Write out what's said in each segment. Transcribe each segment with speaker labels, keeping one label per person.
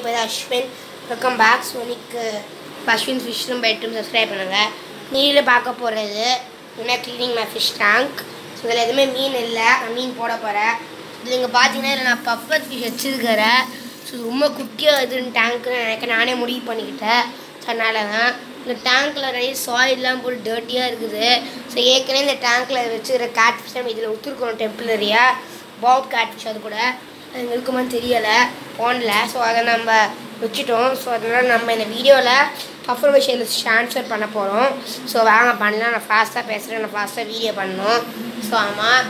Speaker 1: இப்போ Ashwin welcome back சோனிக்கு Ashwin fish room bedroom subscribe பண்ணுங்கள் நீரில் பார்க்க போகிறது என்ன cleaning my fish tank so இதில் எதுவுமே மீன் இல்லை நான் மீன் போட போகிறேன் இதில் இங்கே பார்த்தீங்கன்னா இதில் நான் பப்பர் ஃபிஷ் வச்சுருக்கிறேன் ஸோ ரொம்ப குட்டியாக இதுன்னு டேங்க்கு எனக்கு நானே முடிவு பண்ணிக்கிட்டேன் ஸோ அதனால தான் இந்த டேங்க்கில் நிறைய சாயில்லாம் போட்டு டர்ட்டியாக இருக்குது ஸோ ஏற்கனவே இந்த டேங்க்கில் வச்சுக்கிற கேட் ஃபிஷ் நம்ம இதில் விட்டுருக்கோம் டெம்பரரியாக பாப் கேட் ஃபிஷ் அது கூட அது இங்க இருக்குமான்னு தெரியலை போனல ஸோ அதை நம்ம வச்சுட்டோம் ஸோ அதனால் நம்ம இந்த வீடியோவில் பஃபர் விஷயில் ட்ரான்ஸ்ஃபர் பண்ண போகிறோம் ஸோ வாங்க பண்ணலாம் நான் ஃபாஸ்ட்டாக பேசுகிறேன் நான் ஃபாஸ்ட்டாக வீடியோ பண்ணணும் ஸோ ஆமாம்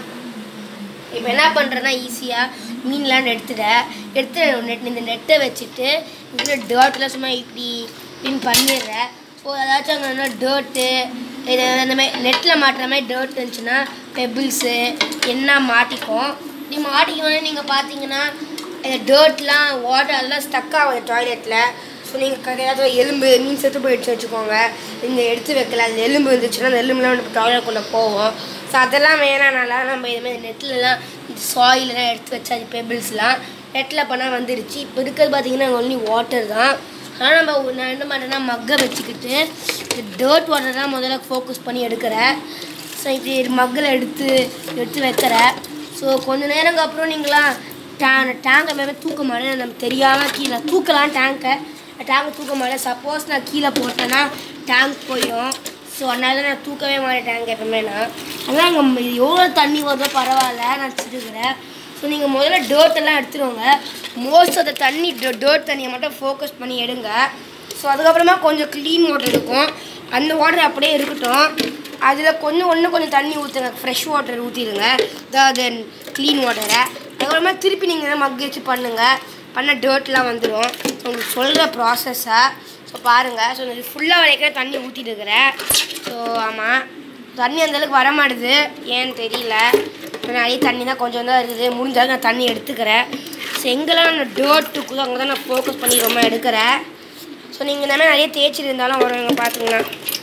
Speaker 1: இப்போ என்ன பண்ணுறேன்னா ஈஸியாக மீன்லாம் எடுத்துட்டேன் எடுத்து நெட் இந்த நெட்டை வச்சுட்டு இதில் டேர்ட்லாம் சும்மா இப்படி இப்படின்னு பண்ணிடுறேன் ஸோ ஏதாச்சும் அங்கே டேர்ட்டு இது அந்த மாதிரி நெட்டில் மாட்டுற மாதிரி டேர்ட் இருந்துச்சுன்னா பெபிள்ஸு என்ன மாட்டிக்கும் இப்படி மாட்டிக்கணும்னு நீங்கள் பார்த்தீங்கன்னா இந்த டேர்ட்லாம் வாட்டர் எல்லாம் ஸ்டக் ஆகுது டாய்லெட்டில் ஸோ நீங்கள் ஏதாச்சும் எலும்பு மீன் செத்து போயிடுச்சு வச்சுக்கோங்க நீங்கள் எடுத்து வைக்கல அந்த எலும்பு இருந்துச்சுன்னா அந்த எலும்புலாம் வந்து டாய்லெட்குள்ளே போகும் ஸோ அதெல்லாம் வேணானால நம்ம இதுமாதிரி நெட்லலாம் இந்த சாயிலெலாம் எடுத்து வச்சா அது பெபிள்ஸ்லாம் நெட்டில் பண்ணால் வந்துருச்சு இப்போ இருக்கிறது பார்த்தீங்கன்னா ஒன்லி வாட்டர் தான் ஆனால் நம்ம ஒரு- நான் என்ன பண்ணுறேன்னா மக்கை வச்சுக்கிட்டு இந்த டர்ட் வாட்டர் தான் முதல்ல ஃபோக்கஸ் பண்ணி எடுக்கிறேன் ஸோ இப்படி மக்கில் எடுத்து எடுத்து வைக்கிறேன் ஸோ கொஞ்ச நேரங்க அப்புறம் நீங்களாம் டே டேங்கை மேலே தூக்க மாட்டேன் நம்ம தெரியாமல் கீழே தூக்கலாம் டேங்கை டேங்கை தூக்க மாட்டேன் சப்போஸ் நான் கீழே போட்டேன்னா டேங்க் போயிடும் ஸோ அதனால நான் தூக்கவே மாட்டேன் டேங்க் எப்பவுமே நான் அதனால் அங்கே எவ்வளோ தண்ணி வருதோ பரவாயில்ல நான் வச்சுருக்கிறேன் ஸோ நீங்கள் முதல்ல டேர்ட் எல்லாம் எடுத்துருவோங்க மோஸ்ட் ஆஃப் த தண்ணி டேர்ட் தண்ணியை மட்டும் ஃபோக்கஸ் பண்ணி எடுங்க ஸோ அதுக்கப்புறமா கொஞ்சம் க்ளீன் வாட்டர் இருக்கும் அந்த வாட்டர் அப்படியே இருக்கட்டும் அதில் கொஞ்சம் ஒன்று கொஞ்சம் தண்ணி ஊற்றுங்க ஃப்ரெஷ் வாட்டர் ஊற்றிடுங்க தென் க்ளீன் வாட்டரை அதுக்கப்புறமா திருப்பி நீங்கள் மக் வச்சு பண்ணுங்கள் பண்ண டேர்ட்லாம் வந்துடும் உங்களுக்கு சொல்கிற ப்ராசஸை ஸோ பாருங்கள் ஸோ இது ஃபுல்லாக வரைக்கும் தண்ணி ஊற்றிட்டு இருக்கிறேன் ஸோ ஆமாம் தண்ணி அந்தளவுக்கு வர மாட்டுது ஏன்னு தெரியல நிறைய தண்ணி தான் கொஞ்சம் தான் இருக்குது முடிஞ்ச அளவுக்கு நான் தண்ணி எடுத்துக்கிறேன் ஸோ எங்கெல்லாம் நான் டேர்ட் இருக்குதோ அங்கே தான் நான் ஃபோக்கஸ் பண்ணி ரொம்ப எடுக்கிறேன் ஸோ நீங்கள் இந்த மாதிரி நிறைய தேய்ச்சிட்டு இருந்தாலும் வரும் இங்கே பார்த்தீங்கன்னா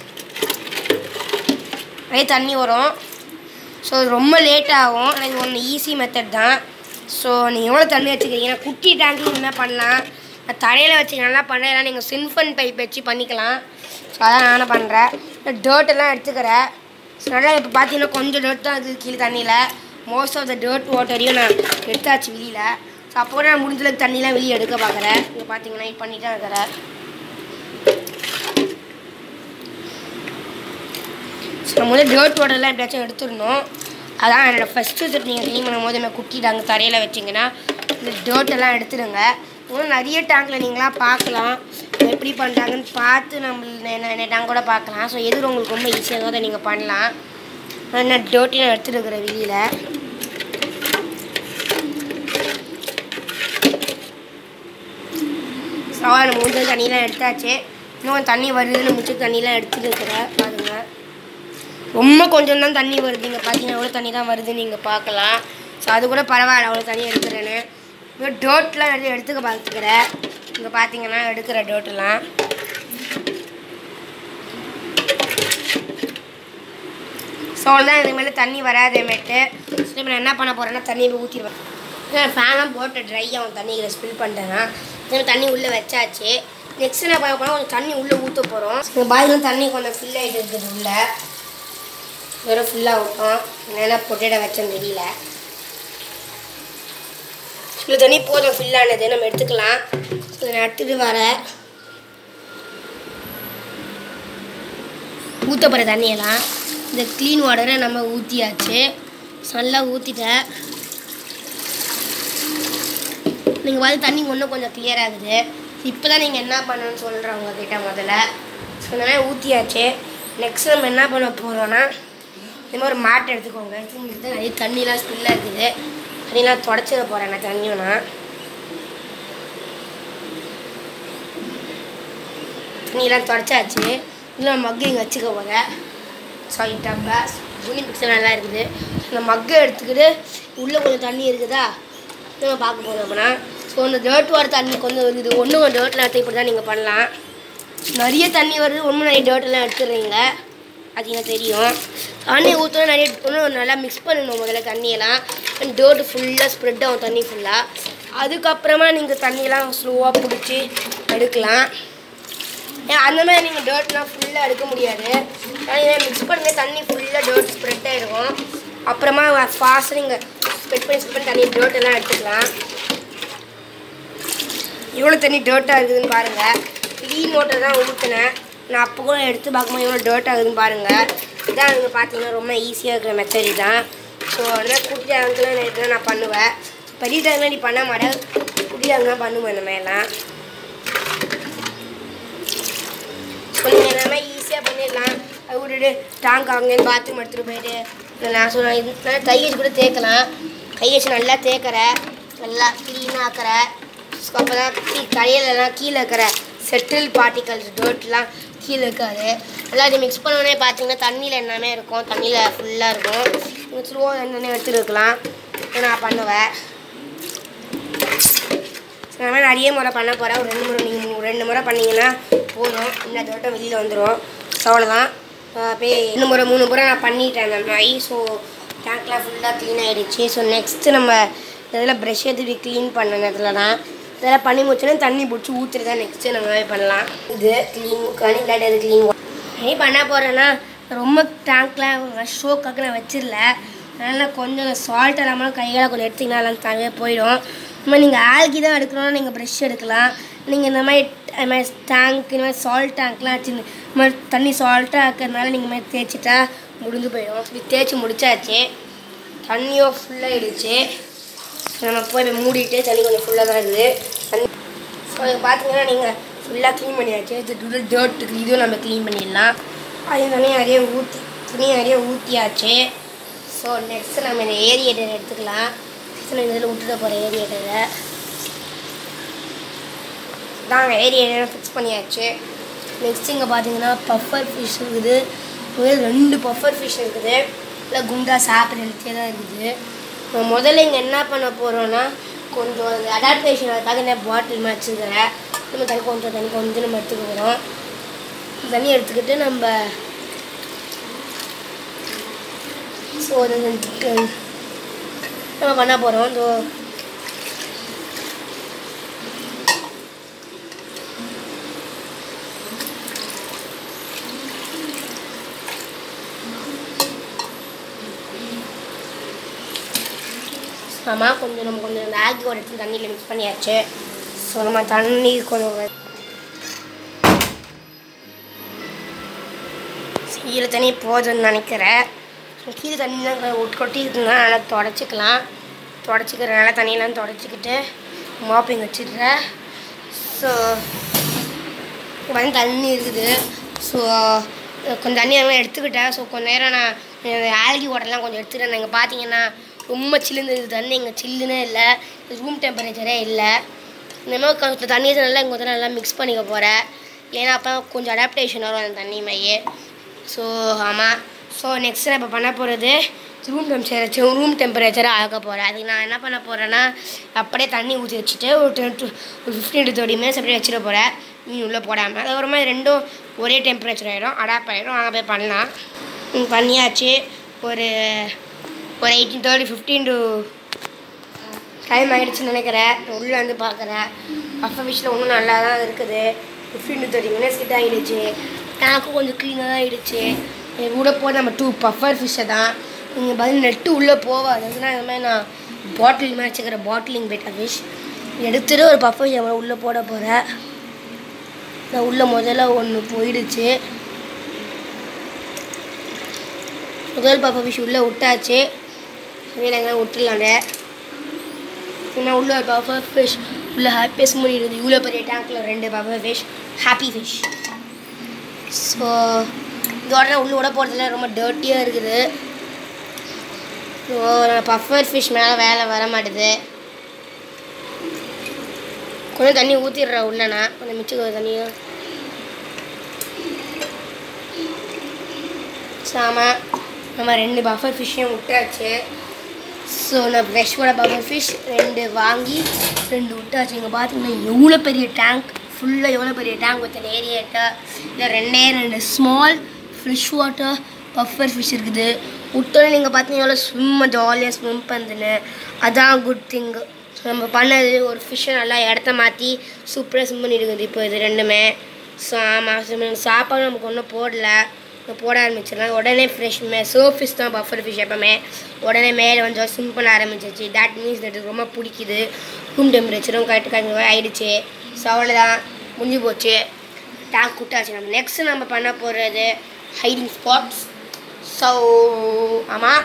Speaker 1: நிறைய தண்ணி வரும் ஸோ ரொம்ப லேட் ஆகும் ஆனால் இது ஒன்று ஈஸி மெத்தட் தான் ஸோ நீங்கள் எவ்வளோ தண்ணி வச்சுக்கிறீங்கன்னா குட்டி டேங்க்கில் என்ன பண்ணலாம் நான் தரையில் வச்சு நல்லா பண்ணுறேன் இல்லை நீங்கள் சின்ஃபன் பைப் வச்சு பண்ணிக்கலாம் ஸோ அதான் நானும் பண்ணுறேன் டேர்ட் எல்லாம் எடுத்துக்கிறேன் ஸோ நல்லா இப்போ பார்த்தீங்கன்னா கொஞ்சம் டேர்ட் தான் இருக்குது கீழே தண்ணியில் மோஸ்ட் ஆஃப் த டேர்ட் வாட்டரையும் நான் எடுத்தாச்சு வெளியில் ஸோ அப்போ நான் முடிஞ்சளவுக்கு தண்ணிலாம் வெளியே எடுக்க பார்க்குறேன் இங்கே பார்த்தீங்கன்னா இது பண்ணிட்டு தான் இருக்கிறேன் ஸோ நம்ம வந்து டேர்ட் வாட்டர்லாம் எப்படியாச்சும் எடுத்துடணும் அதான் என்னோடய ஃபஸ்ட்டு ஸ்டெப் நீங்கள் க்ளீன் பண்ணும்போது நம்ம குட்டி டேங்க் தரையில் வச்சிங்கன்னா இந்த dirt எல்லாம் எடுத்துடுங்க இன்னும் நிறைய டேங்கில் நீங்களாம் பார்க்கலாம் எப்படி பண்ணுறாங்கன்னு பார்த்து நம்ம என்ன டேங்க் கூட பார்க்கலாம் ஸோ எது உங்களுக்கு ரொம்ப ஈஸியாக அதை நீங்கள் பண்ணலாம் நான் டேர்ட்டையும் எடுத்துட்டு இருக்கிறேன் வெளியில் சவால் மூஞ்ச தண்ணியெலாம் எடுத்தாச்சு இன்னும் தண்ணி வருதுன்னு மிச்ச தண்ணியெலாம் எடுத்துட்டு இருக்கிறேன் பாருங்க ரொம்ப கொஞ்சம் தான் தண்ணி வருது இங்கே பார்த்தீங்கன்னா எவ்வளோ தண்ணி தான் வருதுன்னு நீங்கள் பார்க்கலாம் ஸோ அது கூட பரவாயில்ல அவ்வளோ தண்ணி எடுக்கிறேன்னு இப்போ டோட்லாம் எடுத்து எடுத்துக்க பார்த்துக்கிறேன் இங்கே பார்த்தீங்கன்னா எடுக்கிற டோட்டெல்லாம் ஸோ அவ்வளோதான் இதுக்கு மேலே தண்ணி வராதேமேட்டு ஸோ இப்போ நான் என்ன பண்ண போகிறேன்னா தண்ணி ஊற்றிடுவேன் ஃபேன்லாம் போட்டு ட்ரை ஆகும் தண்ணி இதில் ஸ்பில் பண்ணிட்டேன்னா திரும்ப தண்ணி உள்ளே வச்சாச்சு நெக்ஸ்ட் என்ன பண்ண போனால் கொஞ்சம் தண்ணி உள்ளே ஊற்ற போகிறோம் இந்த பாய்லாம் தண்ணி கொஞ்சம் ஃபில் ஆகிட்டு இருக்குது உள்ளே வெறும் ஃபுல்லாக விட்டோம் என்னென்ன பொட்டேட்டோ வச்சேன்னு தெரியல இவ்வளோ தண்ணி போதும் ஃபில் ஆனது நம்ம எடுத்துக்கலாம் ஸோ நான் எடுத்துகிட்டு வரேன் ஊற்ற போகிற தண்ணியெல்லாம் இந்த க்ளீன் வாட்டரை நம்ம ஊற்றியாச்சு நல்லா ஊற்றிட்டேன் நீங்கள் பார்த்து தண்ணி இன்னும் கொஞ்சம் clear ஆகுது இப்போ தான் நீங்கள் என்ன பண்ணணும்னு சொல்கிறேன் உங்ககிட்ட முதல்ல ஸோ இந்த மாதிரி ஊற்றியாச்சு நெக்ஸ்ட் நம்ம என்ன பண்ண போகிறோன்னா இந்த மாதிரி ஒரு மேட் எடுத்துக்கோங்க எடுத்துக்கிட்டு நிறைய தண்ணிலாம் ஸ்பில்லாக இருக்குது தண்ணிலாம் தொடச்சிட போகிறேன் நான் தண்ணியும் நான் தண்ணியெல்லாம் தொடச்சாச்சு இன்னும் மக்கு இங்கே வச்சுக்க போகிறேன் சாரி டப்பா துணி பிக்சர் நல்லா இருக்குது இந்த மக்கை எடுத்துக்கிட்டு உள்ளே கொஞ்சம் தண்ணி இருக்குதா நம்ம பார்க்க போகிறோம் அப்படின்னா ஸோ இந்த டேர்ட் வாட்டர் தண்ணி கொஞ்சம் இருக்குது ஒன்றும் கொஞ்சம் டேர்ட்டில் எடுத்து இப்படி தான் நீங்கள் பண்ணலாம் நிறைய தண்ணி வருது ஒன்றும் நிறைய டேர்ட்டெல்லாம் எடுத்துடுறீங்க அது எனக்கு தெரியும் தண்ணி ஊற்றணும் நிறைய இன்னும் நல்லா மிக்ஸ் பண்ணணும் முதல்ல தண்ணியெல்லாம் டேர்ட்டு ஃபுல்லாக ஸ்ப்ரெட் ஆகும் தண்ணி ஃபுல்லாக அதுக்கப்புறமா நீங்கள் தண்ணியெல்லாம் ஸ்லோவாக பிடிச்சி எடுக்கலாம் ஏன் அந்த மாதிரி நீங்கள் டர்ட்லாம் ஃபுல்லாக எடுக்க முடியாது நீங்கள் மிக்ஸ் பண்ணி தண்ணி ஃபுல்லாக டர்ட் ஸ்ப்ரெட் ஆகிருக்கும் அப்புறமா ஃபாஸ்ட்டாக நீங்கள் ஸ்ப்ரெட் பண்ணி ஸ்ப்ரெட் பண்ணி தண்ணி டர்ட் எல்லாம் எடுத்துக்கலாம் எவ்வளோ தண்ணி டர்ட்டாக இருக்குதுன்னு பாருங்கள் க்ளீன் வாட்டர் தான் ஊற்றினேன் நான் அப்போ கூட எடுத்து பார்க்கும்போது எவ்வளோ டர்ட் ஆகுதுன்னு பாருங்கள் இதான் நீங்கள் பார்த்தீங்கன்னா ரொம்ப ஈஸியாக இருக்கிற மெத்தட் தான் ஸோ அதனால் குட்டி டேங்க்லாம் நேரத்தில் நான் பண்ணுவேன் பெரிய டேங்க்லாம் நீ பண்ண மாட்டேன் குட்டி டேங்க் தான் பண்ணுவேன் இந்த மாதிரிலாம் ஸோ நீங்கள் எல்லாமே ஈஸியாக பண்ணிடலாம் அது விட்டுட்டு டேங்க் அங்கேருந்து பாத்ரூம் எடுத்துகிட்டு போயிட்டு இல்லை நான் சொல்கிறேன் இது நல்லா கை வச்சு கூட தேய்க்கலாம் கை வச்சு நல்லா தேய்க்கிற நல்லா க்ளீனாக ஆக்கிற அப்போ தான் கீ கடையிலலாம் கீழே இருக்கிற செட்டில் பார்ட்டிகல்ஸ் டோட்லாம் கீழே இருக்காது எல்லாத்தையும் மிக்ஸ் பண்ணோடனே பார்த்தீங்கன்னா தண்ணியில் எல்லாமே இருக்கும் தண்ணியில் ஃபுல்லாக இருக்கும் நீங்கள் ஸ்லோவாக என்னென்ன எடுத்துட்டு இருக்கலாம் இதை நான் பண்ணுவேன் இந்த மாதிரி நிறைய முறை பண்ண போகிறேன் ஒரு ரெண்டு முறை நீங்கள் ரெண்டு முறை பண்ணீங்கன்னா போதும் இந்த தோட்டம் வெளியில் வந்துடும் ஸோ அவ்வளோதான் அப்படியே ரெண்டு முறை மூணு முறை நான் பண்ணிட்டேன் அந்த மாதிரி ஸோ டேங்க்லாம் ஃபுல்லாக க்ளீன் ஆகிடுச்சு ஸோ நெக்ஸ்ட்டு நம்ம இதில் ப்ரெஷ் எடுத்து க்ளீன் பண்ண இடத்துல தான் இதெல்லாம் பண்ணி முடிச்சோன்னே தண்ணி பிடிச்சி ஊற்றுறதா நெக்ஸ்ட்டு நம்ம பண்ணலாம் இது க்ளீன் கனி இல்லாட்டி அது க்ளீன் என்ன பண்ண போகிறேன்னா ரொம்ப டேங்க்லாம் ஷோக்காக நான் வச்சிடல அதனால் கொஞ்சம் சால்ட் இல்லாமல் கையால் கொஞ்சம் எடுத்திங்கன்னா எல்லாம் தனியாக போயிடும் இந்த மாதிரி நீங்கள் ஆல்கி தான் எடுக்கணும்னா நீங்கள் ப்ரெஷ் எடுக்கலாம் நீங்கள் இந்த மாதிரி இந்த மாதிரி டேங்க் இந்த மாதிரி சால்ட் டேங்க்லாம் வச்சு இந்த மாதிரி தண்ணி சால்ட்டாக இருக்கிறதுனால நீங்கள் மாதிரி தேய்ச்சிட்டா முடிஞ்சு போயிடும் இப்படி தேய்ச்சி முடிச்சாச்சு தண்ணியும் ஃபுல்லாகிடுச்சு நம்ம போய் இதை மூடிட்டு தண்ணி கொஞ்சம் ஃபுல்லாக தான் இருக்குது தண்ணி ஸோ இது பார்த்தீங்கன்னா நீங்கள் ஃபுல்லாக க்ளீன் பண்ணியாச்சு இது டேர்ட் இதுவும் நம்ம க்ளீன் பண்ணிடலாம் அது தண்ணி நிறைய ஊற்றி துணி நிறைய ஊற்றியாச்சு ஸோ நெக்ஸ்ட்டு நம்ம இந்த ஏரியேட்டர் எடுத்துக்கலாம் நெக்ஸ்ட்டு இதில் விட்டுட்டு போகிற ஏரியேட்டரை தாங்க ஏரியேட்டரை ஃபிக்ஸ் பண்ணியாச்சு நெக்ஸ்ட் இங்கே பார்த்தீங்கன்னா பஃபர் ஃபிஷ் இருக்குது இங்கே ரெண்டு பஃபர் ஃபிஷ் இருக்குது இல்லை குண்டா சாப்பிட்ற ஹெல்த்தியாக தான் இருக்குது நம்ம முதல்ல இங்கே என்ன பண்ண போகிறோன்னா கொஞ்சம் அந்த அடாப்டேஷன் அதுக்காக இந்த பாட்டில் மாதிரி வச்சுருக்கிறேன் நம்ம தண்ணி கொஞ்சம் தண்ணி கொஞ்சம் நம்ம எடுத்துக்க போகிறோம் தண்ணி எடுத்துக்கிட்டு நம்ம ஸோ நம்ம பண்ண போகிறோம் இந்த ஆமாம் கொஞ்சம் நம்ம கொஞ்சம் இந்த ஆல்கியோட எடுத்து தண்ணியில் மிக்ஸ் பண்ணியாச்சு ஸோ நம்ம தண்ணி கொஞ்சம் கீழே தண்ணி போதும்னு நினைக்கிறேன் ஸோ கீழே தண்ணிலாம் கொட்டி இருக்குன்னா நல்லா தொடச்சிக்கலாம் தொடச்சிக்கிற நல்லா தண்ணியெல்லாம் தொடச்சிக்கிட்டு மாப்பிங் வச்சிடுறேன் ஸோ வந்து தண்ணி இருக்குது ஸோ கொஞ்சம் தண்ணி அதெல்லாம் எடுத்துக்கிட்டேன் ஸோ கொஞ்ச நேரம் நான் ஆல்கி வாட்டர்லாம் கொஞ்சம் எடுத்துக்கிட்டேன் இங்கே பார்த்தீங்கன்னா ரொம்ப சில்லுன்னு இருக்குது தண்ணி இங்கே சில்லுனே இல்லை ரூம் டெம்பரேச்சரே இல்லை இந்த மாதிரி கொஞ்சம் தண்ணியை நல்லா இங்கே வந்து நல்லா மிக்ஸ் பண்ணிக்க போகிறேன் ஏன்னா அப்போ கொஞ்சம் அடாப்டேஷன் வரும் அந்த தண்ணி மையே ஸோ ஆமாம் ஸோ நெக்ஸ்ட் நான் இப்போ பண்ண போகிறது ரூம் டெம்பரேச்சர் ரூம் டெம்பரேச்சரை ஆக போகிறேன் அதுக்கு நான் என்ன பண்ண போகிறேன்னா அப்படியே தண்ணி ஊற்றி வச்சுட்டு ஒரு டென் டு ஒரு ஃபிஃப்டீன் டு தேர்ட்டி மினிட்ஸ் அப்படியே வச்சிட போகிறேன் மீன் உள்ளே போடாமல் அதுக்கப்புறமா இது ரெண்டும் ஒரே டெம்பரேச்சர் ஆகிடும் அடாப்ட் ஆகிடும் வாங்க போய் பண்ணலாம் ம், பண்ணியாச்சு ஒரு ஒரு eighteen thirty fifteen to time ஆகிடுச்சுன்னு நினைக்கிறேன் உள்ளே வந்து பார்க்குறேன் பஃபர் ஃபிஷ்ஷில் இன்னும் நல்லா தான் இருக்குது ஃபிஃப்டீன் டு தேர்ட்டி மினிட்ஸ் கிட்ட ஆகிடுச்சு டேங்க்கும் கொஞ்சம் க்ளீனாக தான் ஆகிடுச்சு இது கூட போய் நம்ம டூ பஃபர் ஃபிஷ்ஷை தான் நீங்கள் பதில் நெட்டு உள்ளே போவாது அதுனா இந்த மாதிரி நான் பாட்டில் மாதிரி வச்சுக்கிற பாட்டிலிங் பெட்டர் ஃபிஷ் எடுத்துகிட்டு ஒரு பஃபர் ஃபிஷ் உள்ளே போட போகிறேன் நான் உள்ளே முதல்ல ஒன்று போயிடுச்சு முதல் பஃபர் ஃபிஷ் உள்ளே விட்டாச்சு வெளியில் எங்கே விட்டுலாண்டே ஏன்னா உள்ள ஒரு பஃபர் ஃபிஷ் உள்ள ஹாப்பியஸ் முடியுது இவ்வளோ பெரிய டேங்க்கில் ரெண்டு puffer fish happy fish so இதோட உள்ள விட போகிறதுல ரொம்ப டர்ட்டியாக இருக்குது ஸோ பஃபர் ஃபிஷ் மேலே வேலை வர மாட்டுது கொஞ்சம் தண்ணி ஊற்றிடுறேன் உள்ளனா கொஞ்சம் மிச்சம் தண்ணியும் சாம நம்ம ரெண்டு பஃபர் ஃபிஷ்ஷையும் விட்டாச்சு ஸோ நான் ஃப்ரெஷ்ஷோட பஃபர் ஃபிஷ் ரெண்டு வாங்கி ரெண்டு விட்டாச்சு இங்கே பார்த்தீங்கன்னா எவ்வளோ பெரிய டேங்க் ஃபுல்லாக எவ்வளோ பெரிய டேங்க் வித் ஏரியாட்டா இல்லை ரெண்டே ரெண்டு small fresh water puffer fish இருக்குது விட்டோன்னே நீங்கள் பார்த்தீங்கன்னா எவ்வளோ ஸ்விம் ஜாலியாக ஸ்விம் பண்ணுதுன்னு அதான் குட் திங் நம்ம பண்ணது ஒரு ஃபிஷ்ஷை நல்லா இடத்த மாற்றி சூப்பராக ஸ்விம் பண்ணிட்டு இருக்குது இப்போ இது ரெண்டுமே ஸோ ஆமாம் சாப்பாடு நமக்கு ஒன்றும் போடல இப்போ போட ஆரம்பிச்சிடலாம் உடனே ஃப்ரெஷ் மே சோ ஃபிஷ் தான் பஃபர் ஃபிஷ் எப்பவுமே உடனே மேலே வந்து ஸ்விம் பண்ண ஆரம்பிச்சிச்சு தட் மீன்ஸ் தட் ரொம்ப பிடிக்குது ரூம் டெம்பரேச்சரும் கரெக்ட் கரெக்ட் ஆயிடுச்சு ஸோ அவ்வளோதான் முடிஞ்சு போச்சு டேங்க் விட்டாச்சு நம்ம நெக்ஸ்ட் நம்ம பண்ண போகிறது ஹைடிங் ஸ்பாட்ஸ் ஸோ ஆமாம்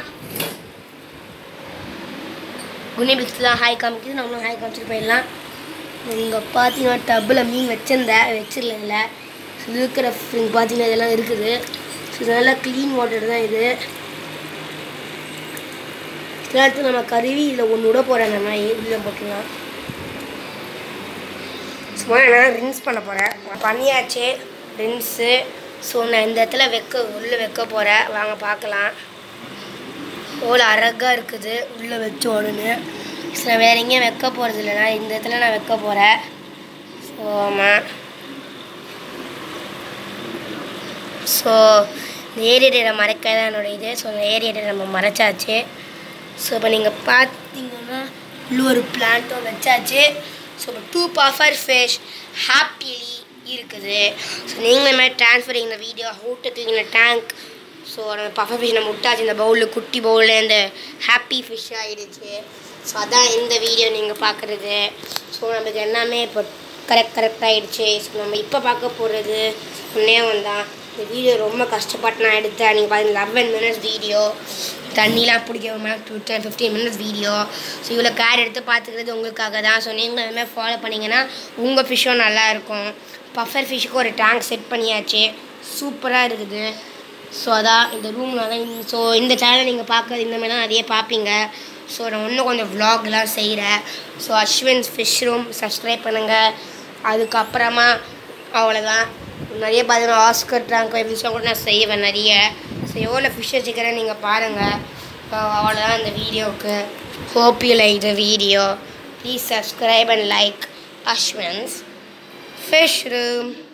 Speaker 1: குனிபிக்ஸ்லாம் ஹாய் காமிக்குது நம்மளும் ஹாய் காமிச்சிட்டு போயிடலாம் இங்கே பார்த்தீங்கன்னா டப்பில் மீன் வச்சிருந்தேன் வச்சிடல இருக்கிற இங்கே பார்த்தீங்கன்னா இதெல்லாம் இருக்குது ஸோ இது நல்லா க்ளீன் வாட்டர் தான் இது இதெல்லாம் எடுத்து நம்ம கருவி இதில் ஒன்று விட போகிறேன் நம்ம இதில் போட்டுலாம் சும்மா நான் ரின்ஸ் பண்ண போகிறேன் பண்ணியாச்சு ரின்ஸு ஸோ நான் இந்த இடத்துல வைக்க உள்ளே வைக்க போகிறேன் வாங்க பார்க்கலாம் எவ்வளோ அழகாக இருக்குது உள்ளே வச்ச உடனே ஸோ நான் வேறு எங்கேயும் வைக்க போகிறது இல்லை நான் இந்த இடத்துல நான் வைக்க போகிறேன் ஸோ ஆமாம் ஸோ இந்த ஏரியரை மறைக்க தான் என்னோட இது ஸோ இந்த ஏரியரை நம்ம மறைச்சாச்சு ஸோ இப்போ நீங்கள் பார்த்தீங்கன்னா உள்ள ஒரு பிளான்ட்டும் வச்சாச்சு ஸோ இப்போ டூ பஃபர் ஃபிஷ் ஹாப்பிலி இருக்குது ஸோ நீங்களுமே ட்ரான்ஸ்ஃபர் இந்த வீடியோ ஹூட்டு கிளீன் டேங்க் ஸோ நம்ம பஃபர் ஃபிஷ் நம்ம விட்டாச்சு இந்த பவுலில் குட்டி பவுலில் இந்த ஹாப்பி ஃபிஷ் ஆகிடுச்சு ஸோ அதான் இந்த வீடியோ நீங்கள் பார்க்குறது ஸோ நமக்கு எல்லாமே இப்போ கரெக்ட் கரெக்ட் ஆகிடுச்சு ஸோ நம்ம இப்போ பார்க்க போகிறது ஒன்றே தான் இந்த வீடியோ ரொம்ப கஷ்டப்பட்டு நான் எடுத்தேன் நீங்கள் பார்த்தீங்கன்னா லெவன் மினிட்ஸ் வீடியோ தண்ணிலாம் பிடிக்க ten fifteen minutes video so இவ்வளோ கேர் எடுத்து பார்த்துக்கிறது உங்களுக்காக தான் ஸோ நீங்கள் அதுமாதிரி ஃபாலோ பண்ணிங்கன்னா உங்கள் ஃபிஷ்ஷும் நல்லா இருக்கும் பஃபர் ஃபிஷ்ஷுக்கு ஒரு டேங்க் செட் பண்ணியாச்சு சூப்பராக இருக்குது ஸோ அதான் இந்த ரூமில் தான் ஸோ இந்த சேனல் நீங்கள் பார்க்குறது இந்த மாதிரி தான் நிறைய பார்ப்பீங்க ஸோ நான் இன்னும் கொஞ்சம் vlogலாம் செய்கிறேன் so Ashwin's fish room subscribe பண்ணுங்கள் அதுக்கப்புறமா அவ்வளோதான் நிறைய பார்த்தீங்கன்னா ஆஸ்கர் ட்ராங்க் எபிசோட் கூட நான் செய்வேன் நிறைய ஸோ எவ்வளோ ஃபிஷ் வச்சுக்கிறேன் நீங்கள் பாருங்கள் ஸோ அவ்வளோதான் இந்த வீடியோவுக்கு hope you like the video please subscribe and like Ashwin's fish room